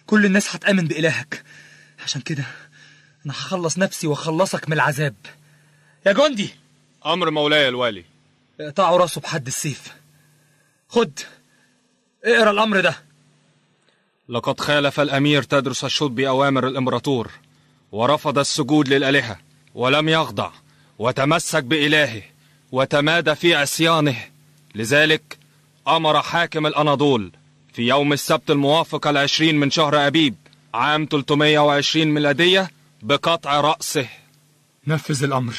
كل الناس هتآمن بإلهك عشان كده أنا هخلص نفسي وأخلصك من العذاب يا جندي أمر مولاي الوالي اقطعوا راسه بحد السيف خد اقرا الأمر ده لقد خالف الأمير تدرس الشوط بأوامر الإمبراطور ورفض السجود للآلهة ولم يخضع وتمسك بإلهه وتمادى في عصيانه لذلك أمر حاكم الأناضول في يوم السبت الموافق العشرين من شهر أبيب عام 320 ميلادية بقطع رأسه نفذ الأمر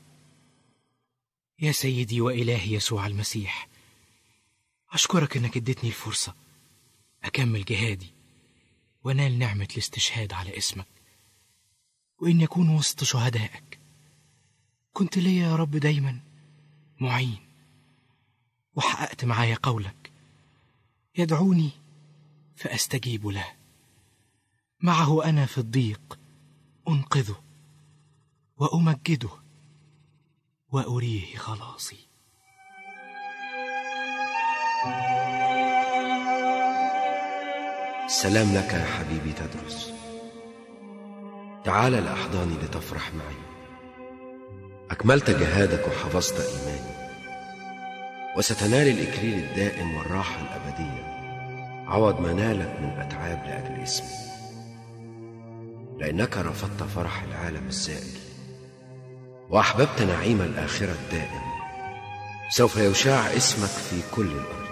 يا سيدي وإلهي يسوع المسيح أشكرك إنك اديتني الفرصة أكمل جهادي وأنال نعمة الاستشهاد على اسمك وإني أكون وسط شهدائك كنت ليا يا رب دايما معين وحققت معايا قولك يدعوني فأستجيب له معه أنا في الضيق أنقذه وأمجده وأريه خلاصي سلام لك يا حبيبي تدرس تعال لأحضاني لتفرح معي أكملت جهادك وحفظت إيماني وستنال الإكليل الدائم والراحة الأبدية عوض ما نالك من أتعاب لأجل اسمي لأنك رفضت فرح العالم الزائل وأحببت نعيم الآخرة الدائم سوف يشاع اسمك في كل الأرض